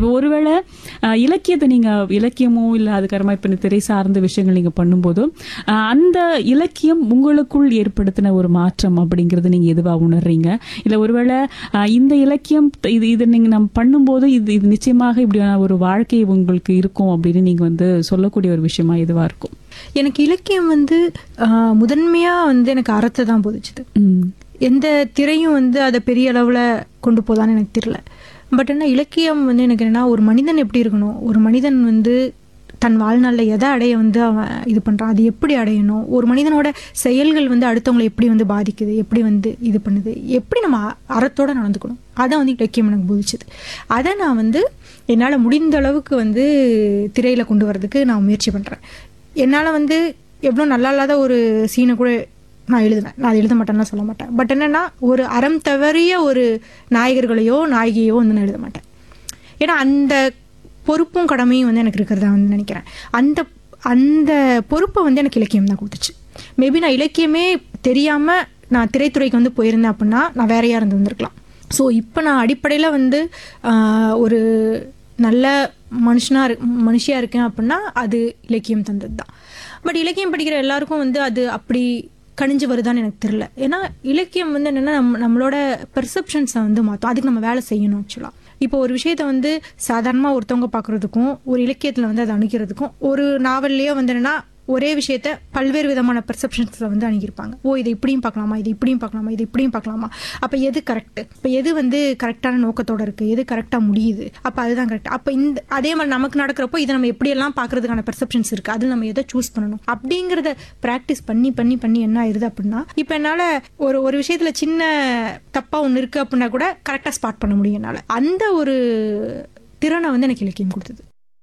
இப்போ ஒருவேளை அஹ், இலக்கியத்தை நீங்க இலக்கியமோ இல்ல அதுக்கப்புறமா இப்ப இந்த திரை சார்ந்த விஷயங்கள் நீங்க பண்ணும்போதும் அஹ், அந்த இலக்கியம் உங்களுக்குள் ஏற்படுத்தின ஒரு மாற்றம் அப்படிங்கறது நீங்க எதுவா உணர்றீங்க இல்ல ஒருவேளை அஹ், இந்த இலக்கியம் த- இது இது நீங்க நம்ம பண்ணும்போது இது இது நிச்சயமாக இப்படியான ஒரு வாழ்க்கை உங்களுக்கு இருக்கும் அப்படின்னு நீங்க வந்து சொல்லக்கூடிய ஒரு விஷயமா எதுவா இருக்கும் எனக்கு இலக்கியம் வந்து ஆஹ், முதன்மையா வந்து எனக்கு அறத்தை தான் போதிச்சுது ம் எந்த திரையும் வந்து அதை பெரிய அளவில் கொண்டு போதான்னு எனக்கு தெரியல பட் என்ன இலக்கியம் வந்து எனக்கு என்னன்னா ஒரு மனிதன் எப்படி இருக்கணும் ஒரு மனிதன் வந்து தன் வாழ்நாளில் எதை அடைய வந்து அவன் இது பண்ணுறான் அது எப்படி அடையணும் ஒரு மனிதனோட செயல்கள் வந்து அடுத்தவங்களை எப்படி வந்து பாதிக்குது எப்படி வந்து இது பண்ணுது எப்படி நம்ம அ- அறத்தோட நடந்துக்கணும் அதை வந்து இலக்கியம் எனக்கு போதிச்சது அதை நான் வந்து என்னால் முடிந்த அளவுக்கு வந்து திரையில் கொண்டு வரதுக்கு நான் முயற்சி பண்ணுறேன் என்னால் வந்து எவ்வளோ நல்லா இல்லாத ஒரு சீனை கூட நான் எழுதுவேன் நான் அதை எழுத மாட்டேன்லாம் சொல்ல மாட்டேன் பட் என்னன்னா ஒரு அறம் தவறிய ஒரு நாயகர்களையோ நாயகியோ வந்து நான் எழுத மாட்டேன் ஏன்னா அந்த பொறுப்பும் கடமையும் வந்து எனக்கு இருக்கிறதா வந்து நினைக்கிறேன் அந்த அந்த பொறுப்பை வந்து எனக்கு இலக்கியம் தான் கொடுத்துச்சு மேபி நான் இலக்கியமே தெரியாம நான் திரைத்துறைக்கு வந்து போயிருந்தேன் அப்படின்னா நான் வேறையா இருந்து வந்திருக்கலாம் ஸோ இப்போ நான் அடிப்படையில் வந்து ஆஹ், ஒரு நல்ல மனுஷனா இரு மனுஷியா இருக்கேன் அப்படின்னா அது இலக்கியம் தந்தது தான் பட் இலக்கியம் படிக்கிற எல்லாருக்கும் வந்து அது அப்படி கணிஞ்சு வருதான்னு எனக்கு தெரியல ஏன்னா இலக்கியம் வந்து என்னன்னா நம்ம நம்மளோட பெர்செப்ஷன்ஸை வந்து மாற்றும் அதுக்கு நம்ம வேலை செய்யணும் ஆக்சுவலாக இப்போ ஒரு விஷயத்த வந்து சாதாரணமாக ஒருத்தவங்க பார்க்குறதுக்கும் ஒரு இலக்கியத்தில் வந்து அதை அணுகிறதுக்கும் ஒரு நாவல்லையோ வந்து என்னன்னா ஒரே விஷயத்த பல்வேறு விதமான பெர்செப்ஷன்ஸில் வந்து அணுகியிருப்பாங்க ஓ இதை இப்படியும் பார்க்கலாமா இது இப்படியும் பார்க்கலாமா இது இப்படியும் பார்க்கலாமா அப்போ எது கரெக்ட் இப்போ எது வந்து கரெக்டான நோக்கத்தோட இருக்குது எது கரெக்டாக முடியுது அப்போ அதுதான் கரெக்ட் அப்போ இந்த அதே மாதிரி நமக்கு நடக்கிறப்போ இதை நம்ம எப்படியெல்லாம் பார்க்கறதுக்கான பெர்செப்ஷன்ஸ் இருக்குது அது நம்ம எதை சூஸ் பண்ணணும் அப்படிங்கிறத ப்ராக்டிஸ் பண்ணி பண்ணி பண்ணி என்ன ஆயிருது அப்படின்னா இப்போ என்னால் ஒரு ஒரு விஷயத்தில் சின்ன தப்பாக ஒன்று இருக்குது அப்படின்னா கூட கரெக்டாக ஸ்பாட் பண்ண முடியும் என்னால் அந்த ஒரு திறனை வந்து எனக்கு இலக்கியம் கொடுத்தது